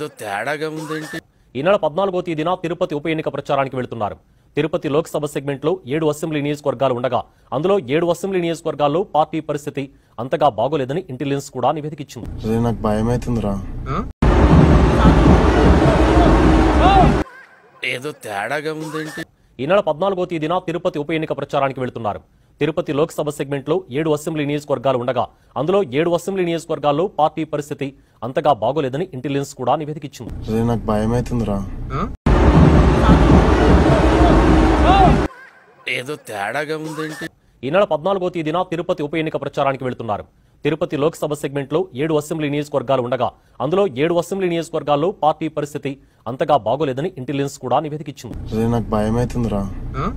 ఏదో తేడాగా ఉందేంటి ఈ నెల పద్నాలుగో తేదీన తిరుపతి ఉప ఎన్నిక ప్రచారానికి వెళ్తున్నారు తిరుపతి లోక్సభ సెగ్మెంట్లో ఏడు అసెంబ్లీ నియోజకవర్గాలు ఉండగా అందులో ఏడు అసెంబ్లీ నియోజకవర్గాల్లో పార్టీ పరిస్థితి అంతగా బాగోలేదని ఇంటెలిజెన్స్ కూడా నివేదిక ఇచ్చింది రే నాకు భయం అవుతుందిరా ఏదో తేడాగా ఉందేంటి ఈ నెల పద్నాలుగో తేదీన తిరుపతి ఉప ఎన్నిక ప్రచారానికి వెళ్తున్నారు తిరుపతి లోక్సభ సెగ్మెంట్లో ఏడు అసెంబ్లీ నియోజకవర్గాలు ఉండగా అందులో ఏడు అసెంబ్లీ నియోజకవర్గాల్లో పార్టీ పరిస్థితి అంతగా బాగోలేదని ఇంటెలిజెన్స్ కూడా నివేదిక ఇచ్చింది రే నాకు భయం అవుతుందిరా ఏదో తేడాగా ఉందేంటి ఈ నెల పద్నాలుగో తేదీన తిరుపతి ఉప ఎన్నిక ప్రచారానికి వెళ్తున్నారు తిరుపతి లోక్సభ సెగ్మెంట్లో ఏడు అసెంబ్లీ నియోజకవర్గాలు ఉండగా అందులో ఏడు అసెంబ్లీ నియోజకవర్గాల్లో పార్టీ పరిస్థితి అంతగా బాగోలేదని ఇంటెలిజెన్స్ కూడా నివేదిక ఇచ్చింది రే నాకు భయం అవుతుందిరా